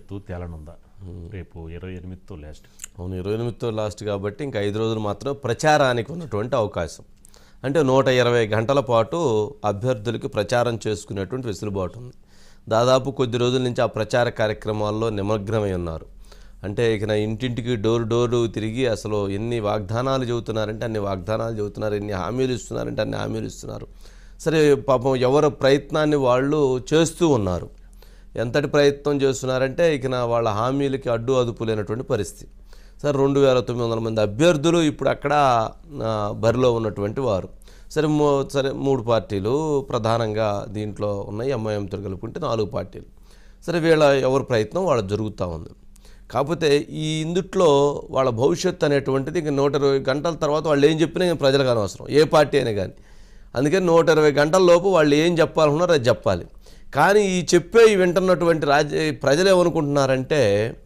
భవిష్యత్తు తేలనుందా రేపు ఇరవై ఎనిమిదితో లాస్ట్ అవును ఇరవై ఎనిమిదితో లాస్ట్ కాబట్టి ఇంకా ఐదు రోజులు మాత్రం ప్రచారానికి ఉన్నటువంటి అవకాశం అంటే నూట ఇరవై గంటల పాటు అభ్యర్థులకి ప్రచారం చేసుకునేటువంటి వెసులుబాటు ఉంది దాదాపు కొద్ది రోజుల నుంచి ఆ ప్రచార కార్యక్రమాల్లో నిమగ్నమై ఉన్నారు అంటే ఇక నా ఇంటింటికి డోర్ డోరు తిరిగి అసలు ఎన్ని వాగ్దానాలు చెబుతున్నారంటే అన్ని వాగ్దానాలు చెబుతున్నారు ఎన్ని హామీలు ఇస్తున్నారంటే అన్ని హామీలు ఇస్తున్నారు సరే పాపం ఎవరి ప్రయత్నాన్ని వాళ్ళు చేస్తూ ఉన్నారు ఎంతటి ప్రయత్నం చేస్తున్నారంటే ఇక నా వాళ్ళ హామీలకి అడ్డు అదుపు లేనటువంటి పరిస్థితి సరే రెండు వేల తొమ్మిది వందల మంది అభ్యర్థులు ఇప్పుడు అక్కడ ఆ, బరిలో ఉన్నటువంటి వారు సరే మూ సరే మూడు పార్టీలు ప్రధానంగా దీంట్లో ఉన్నాయి ఎంఐఎంతో కలుపుకుంటే నాలుగు పార్టీలు సరే వీళ్ళ ఎవరి ప్రయత్నం వాళ్ళ జరుగుతూ ఉంది కాకపోతే ఈ ఇందుట్లో వాళ్ళ భవిష్యత్తు అనేటువంటిది ఇంక నూట ఇరవై గంటల తర్వాత వాళ్ళు ఏం చెప్పినా ఇంక ప్రజలకు అనవసరం ఏ పార్టీ అయినా కానీ అందుకని నూట ఇరవై గంటల లోపు వాళ్ళు ఏం చెప్పాలనుకున్నారో అది చెప్పాలి కానీ ఈ చెప్పే ఈ వింటున్నటువంటి రాజ్య ప్రజలు ఏమనుకుంటున్నారంటే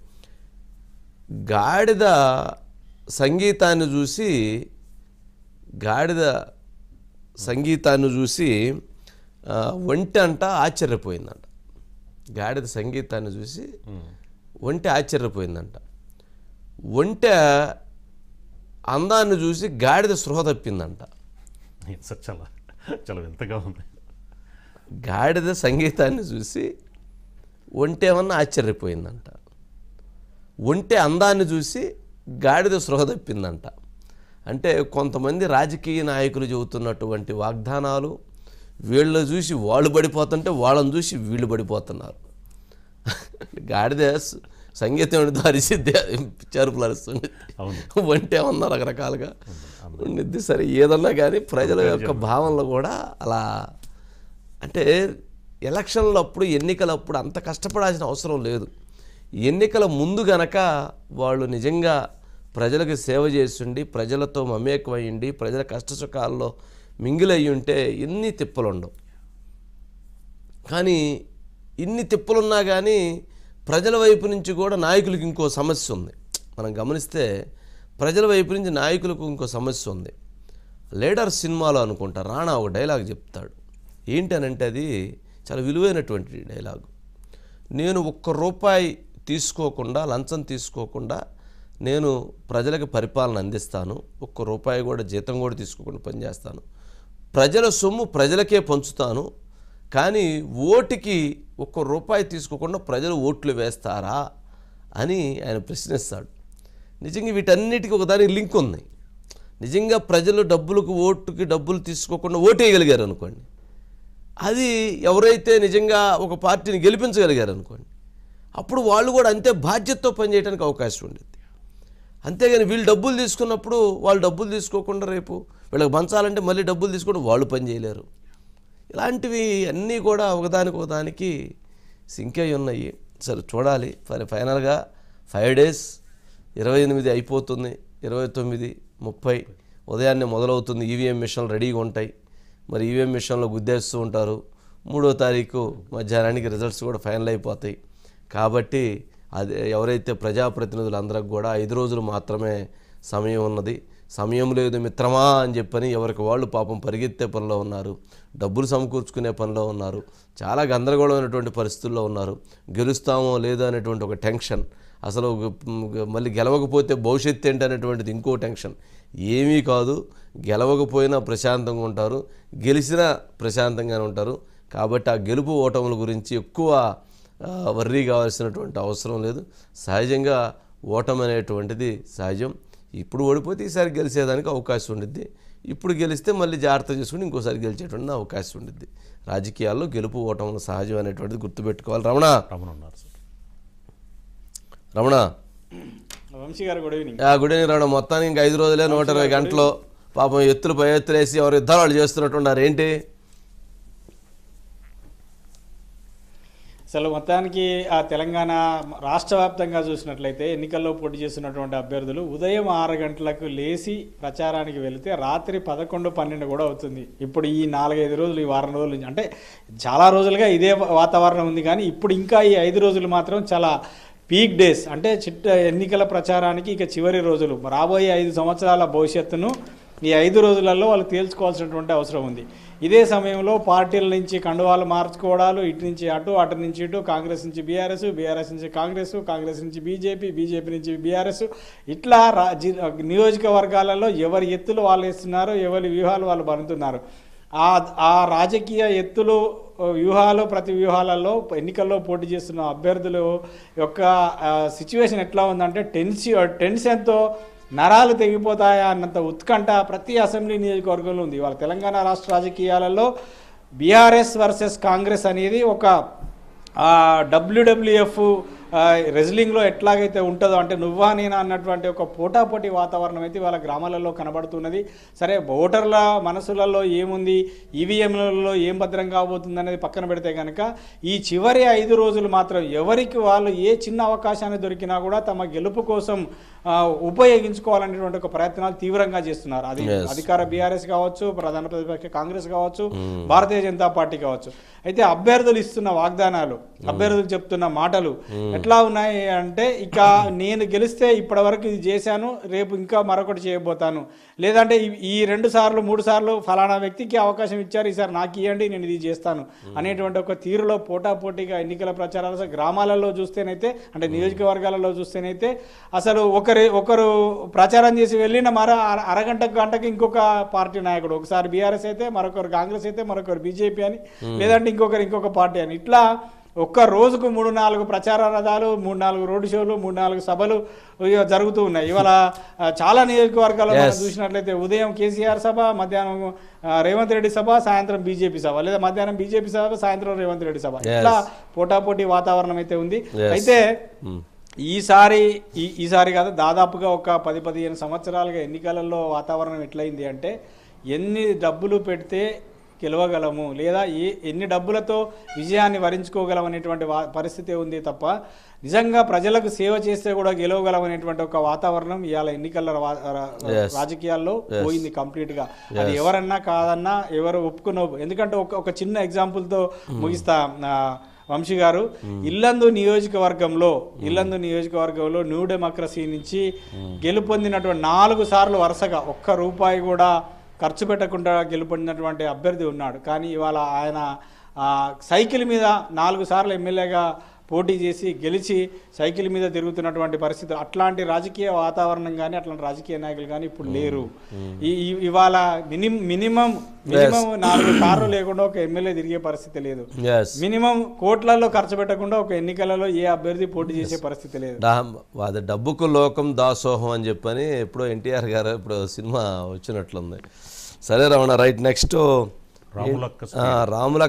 గాడిద సంగీతాన్ని చూసి గాడిద సంగీతాన్ని చూసి ఆ, ఒంటి అంట ఆశ్చర్యపోయిందంట గాడిద సంగీతాన్ని చూసి ఒంటె ఆశ్చర్యపోయిందంట ఒంటె అందాన్ని చూసి గాడిద స్పృహ తప్పిందంట సార్ చాలా చాలా వింతగా ఉంది గాడిద సంగీతాన్ని చూసి ఒంటేమన్నా ఆశ్చర్యపోయిందంట ఒంటె అందాన్ని చూసి గాడిద సృహ తప్పిందంట అంటే కొంతమంది రాజకీయ నాయకులు చెబుతున్నటువంటి వాగ్దానాలు వీళ్ళు చూసి వాళ్ళు పడిపోతుంటే వాళ్ళని చూసి వీళ్ళు పడిపోతున్నారు గాడిద స- సంగీతం ఉండిద్ది అరిసిద్ది చెరుపులు అరుస్తుంది అవును. ఒంటే ఏమన్నా రకరకాలుగా ఉండిద్ది సరే ఏదన్నా కానీ ప్రజల యొక్క భావనలు కూడా అలా అంటే ఎలక్షన్లు అప్పుడు ఎన్నికలప్పుడు అంత కష్టపడాల్సిన అవసరం లేదు ఎన్నికల ముందు గనక వాళ్ళు నిజంగా ప్రజలకు సేవ చేస్తుండి ప్రజలతో మమేకమయ్యండి ప్రజల కష్ట సుఖాల్లో మింగిలయ్యి ఉంటే ఎన్ని తిప్పలు ఉండవు కానీ ఇన్ని తిప్పలున్నా కానీ ప్రజల వైపు నుంచి కూడా నాయకులకు ఇంకో సమస్య ఉంది మనం గమనిస్తే ప్రజల వైపు నుంచి నాయకులకు ఇంకో సమస్య ఉంది లీడర్ సినిమాలో అనుకుంటా రాణా ఒక డైలాగ్ చెప్తాడు ఏంటనంటే అది చాలా విలువైనటువంటి డైలాగు నేను ఒక్క రూపాయి తీసుకోకుండా లంచం తీసుకోకుండా నేను ప్రజలకు పరిపాలన అందిస్తాను ఒక్క రూపాయి కూడా జీతం కూడా తీసుకోకుండా పనిచేస్తాను ప్రజల సొమ్ము ప్రజలకే పంచుతాను కానీ ఓటుకి ఒక్క రూపాయి తీసుకోకుండా ప్రజలు ఓట్లు వేస్తారా అని ఆయన ప్రశ్నిస్తాడు నిజంగా వీటన్నిటికీ ఒకదానికి లింక్ ఉంది నిజంగా ప్రజలు డబ్బులకు ఓటుకి డబ్బులు తీసుకోకుండా ఓటేయగలిగారు అనుకోండి అది ఎవరైతే నిజంగా ఒక పార్టీని గెలిపించగలిగారు అనుకోండి అప్పుడు వాళ్ళు కూడా అంతే బాధ్యతతో పనిచేయడానికి అవకాశం ఉండేది అంతేగాని వీళ్ళు డబ్బులు తీసుకున్నప్పుడు వాళ్ళు డబ్బులు తీసుకోకుండా రేపు వీళ్ళకి పంచాలంటే మళ్ళీ డబ్బులు తీసుకుంటే వాళ్ళు పని చేయలేరు ఇలాంటివి అన్నీ కూడా ఒకదానికి ఒకదానికి సింక్ అయి ఉన్నాయి సరే చూడాలి మరి ఫైనల్గా ఫైవ్ డేస్ ఇరవై ఎనిమిది అయిపోతుంది ఇరవై తొమ్మిది ముప్పై ఉదయాన్నే మొదలవుతుంది ఈవీఎం మిషన్లు రెడీగా ఉంటాయి మరి ఈవీఎం మిషన్లో గుద్దేస్తూ ఉంటారు మూడో తారీఖు మధ్యాహ్నానికి రిజల్ట్స్ కూడా ఫైనల్ అయిపోతాయి కాబట్టి అది ఎవరైతే ప్రజాప్రతినిధులు అందరికి కూడా ఐదు రోజులు మాత్రమే సమయం ఉన్నది సమయం లేదు మిత్రమా అని చెప్పని ఎవరికి వాళ్ళు పాపం పరిగెత్తే పనిలో ఉన్నారు డబ్బులు సమకూర్చుకునే పనిలో ఉన్నారు చాలా గందరగోళమైనటువంటి పరిస్థితుల్లో ఉన్నారు గెలుస్తామో లేదో అనేటువంటి ఒక టెన్షన్ అసలు గ- మళ్ళీ గెలవకపోతే భవిష్యత్తు ఏంటి అనేటువంటిది ఇంకో టెన్షన్ ఏమీ కాదు గెలవకపోయినా ప్రశాంతంగా ఉంటారు గెలిచినా ప్రశాంతంగానే ఉంటారు కాబట్టి ఆ గెలుపు ఓటముల గురించి ఎక్కువ ఆ, వర్రీ కావాల్సినటువంటి అవసరం లేదు సహజంగా ఓటమి అనేటువంటిది సహజం ఇప్పుడు ఓడిపోతే ఈసారి గెలిచేదానికి అవకాశం ఉండిద్ది ఇప్పుడు గెలిస్తే మళ్ళీ జాగ్రత్త చేసుకుని ఇంకోసారి గెలిచేటువంటి అవకాశం ఉండిద్ది రాజకీయాల్లో గెలుపు ఓటములు సహజం అనేటువంటిది గుర్తుపెట్టుకోవాలి రమణ రమణ ఉన్నారు సార్ రమణ వంశీ గారు గుడ్ ఈవినింగ్ ఆ గుడి రమణ మొత్తానికి ఇంకా ఐదు రోజులే నూట ఇరవై గంటలు పాపం ఎత్తులు పై ఎత్తులు వేసి ఎవరు యుద్ధాలు వాళ్ళు చేస్తున్నట్టున్నారు ఏంటి అసలు మొత్తానికి ఆ తెలంగాణ రాష్ట్ర వ్యాప్తంగా చూసినట్లయితే ఎన్నికల్లో పోటీ చేస్తున్నటువంటి అభ్యర్థులు ఉదయం ఆరు గంటలకు లేచి ప్రచారానికి వెళితే రాత్రి పదకొండు పన్నెండు కూడా అవుతుంది ఇప్పుడు ఈ నాలుగైదు రోజులు ఈ వారం రోజుల నుంచి అంటే చాలా రోజులుగా ఇదే వాతావరణం ఉంది కానీ ఇప్పుడు ఇంకా ఈ ఐదు రోజులు మాత్రం చాలా పీక్ డేస్ అంటే చిట్ట ఎన్నికల ప్రచారానికి ఇక చివరి రోజులు రాబోయే ఐదు సంవత్సరాల భవిష్యత్తును ఈ ఐదు రోజులలో వాళ్ళు తేల్చుకోవాల్సినటువంటి అవసరం ఉంది ఇదే సమయంలో పార్టీల నుంచి కండువాలు మార్చుకోవడాలు ఇటు నుంచి అటు అటు నుంచి ఇటు కాంగ్రెస్ నుంచి బీఆర్ఎస్ బీఆర్ఎస్ నుంచి కాంగ్రెస్ కాంగ్రెస్ నుంచి బీజేపీ బీజేపీ నుంచి బీఆర్ఎస్ ఇట్లా రా- జి- నియోజకవర్గాలలో ఎవరి ఎత్తులు వాళ్ళు వేస్తున్నారు ఎవరి వ్యూహాలు వాళ్ళు పడుతున్నారు ఆ ఆ రాజకీయ ఎత్తులు వ్యూహాలు ప్రతి వ్యూహాలలో ఎన్నికల్లో పోటీ చేస్తున్న అభ్యర్థులు యొక్క సిచ్యువేషన్ ఎట్లా ఉందంటే టెన్సి టెన్షన్తో నరాలు తెగిపోతాయా అన్నంత ఉత్కంఠ ప్రతి అసెంబ్లీ నియోజకవర్గంలో ఉంది వాళ్ళ తెలంగాణ రాష్ట్ర రాజకీయాలలో బీఆర్ఎస్ వర్సెస్ కాంగ్రెస్ అనేది ఒక డబ్ల్యూడబ్ల్యూఎఫ్ రెజ్లింగ్లో ఎట్లాగైతే ఉంటుందో అంటే నువ్వా నేనా అన్నటువంటి ఒక పోటాపోటీ వాతావరణం అయితే వాళ్ళ గ్రామాలలో కనబడుతున్నది సరే ఓటర్ల మనసులలో ఏముంది ఈవీఎంలలో ఏం భద్రం కాబోతుంది అనేది పక్కన పెడితే కనుక ఈ చివరి ఐదు రోజులు మాత్రం ఎవరికి వాళ్ళు ఏ చిన్న అవకాశాన్ని దొరికినా కూడా తమ గెలుపు కోసం ఆ, ఉపయోగించుకోవాలనేటువంటి ఒక ప్రయత్నాలు తీవ్రంగా చేస్తున్నారు అది అధికార బీఆర్ఎస్ కావచ్చు ప్రధాన ప్రతిపక్ష కాంగ్రెస్ కావచ్చు భారతీయ జనతా పార్టీ కావచ్చు అయితే అభ్యర్థులు ఇస్తున్న వాగ్దానాలు అభ్యర్థులు చెప్తున్న మాటలు ఎట్లా ఉన్నాయి అంటే ఇక నేను గెలిస్తే ఇప్పటి వరకు ఇది చేశాను రేపు ఇంకా మరొకటి చేయబోతాను లేదంటే ఈ- ఈ రెండు సార్లు మూడు సార్లు ఫలానా వ్యక్తికి అవకాశం ఇచ్చారు ఈసారి నాకు ఇవ్వండి నేను ఇది చేస్తాను అనేటువంటి ఒక తీరులో పోటాపోటీగా ఎన్నికల ప్రచారాలు అసలు గ్రామాలలో చూస్తేనైతే అంటే నియోజకవర్గాలలో చూస్తేనైతే అసలు ఒకరి ఒకరు ప్రచారం చేసి వెళ్ళిన మర అర- అరగంట గంటకి ఇంకొక పార్టీ నాయకుడు ఒకసారి బీఆర్ఎస్ అయితే మరొకరు కాంగ్రెస్ అయితే మరొకరు బీజేపీ అని లేదంటే ఇంకొకరు ఇంకొక పార్టీ అని ఇట్లా ఒక్క రోజుకు మూడు నాలుగు ప్రచార రథాలు మూడు నాలుగు రోడ్ షోలు మూడు నాలుగు సభలు ఇక జరుగుతూ ఉన్నాయి ఇవాళ ఆ, చాలా నియోజకవర్గాల్లో మనం చూసినట్లయితే ఉదయం కేసీఆర్ సభ మధ్యాహ్నం ఆ, రేవంత్ రెడ్డి సభ సాయంత్రం బీజేపీ సభ లేదా మధ్యాహ్నం బీజేపీ సభ సాయంత్రం రేవంత్ రెడ్డి సభ ఇట్లా పోటాపోటీ వాతావరణం అయితే ఉంది అయితే ఈసారి ఈ ఈసారి కాదు దాదాపుగా ఒక పది పదిహేను సంవత్సరాలుగా ఎన్నికలలో వాతావరణం ఎట్లయింది అంటే ఎన్ని డబ్బులు పెడితే గెలవగలము లేదా ఏ ఎన్ని డబ్బులతో విజయాన్ని వరించుకోగలం అనేటువంటి వా- పరిస్థితి ఉంది తప్ప నిజంగా ప్రజలకు సేవ చేస్తే కూడా గెలవగలం అనేటువంటి ఒక వాతావరణం ఇవాళ ఎన్నికల వా- రా- రాజకీయాల్లో పోయింది కంప్లీట్ గా అది ఎవరన్నా కాదన్నా ఎవరు ఒప్పుకున్న ఎందుకంటే ఒక ఒక చిన్న ఎగ్జాంపుల్తో ముగిస్తా ఆ, వంశీ గారు ఇల్లందు నియోజకవర్గంలో ఇల్లందు నియోజకవర్గంలో న్యూ డెమోక్రసీ నుంచి గెలుపొందినటువంటి నాలుగు సార్లు వరుసగా ఒక్క రూపాయి కూడా ఖర్చు పెట్టకుండా గెలుపొందినటువంటి అభ్యర్థి ఉన్నాడు కానీ ఇవాళ ఆయన ఆ, సైకిల్ మీద నాలుగు సార్లు ఎమ్మెల్యేగా పోటీ చేసి గెలిచి సైకిల్ మీద తిరుగుతున్నటువంటి పరిస్థితి అట్లాంటి రాజకీయ వాతావరణం కానీ అట్లాంటి రాజకీయ నాయకులు కానీ ఇప్పుడు లేరు ఈ ఈ- ఇవాళ మినిమం మినిమం మినిమం నాలుగు కార్లు లేకుండా ఒక ఎమ్మెల్యే తిరిగే పరిస్థితి లేదు ఎస్ మినిమం కోట్లలో ఖర్చు పెట్టకుండా ఒక ఎన్నికలలో ఏ అభ్యర్థి పోటీ చేసే పరిస్థితి లేదు డా అది డబ్బుకు లోకం దాసోహం అని చెప్పని ఎప్పుడో ఎన్టీఆర్ గారు ఇప్పుడు సినిమా వచ్చినట్లుంది సరే రమణ రైట్ నెక్స్ట్ రాములక్క రాముల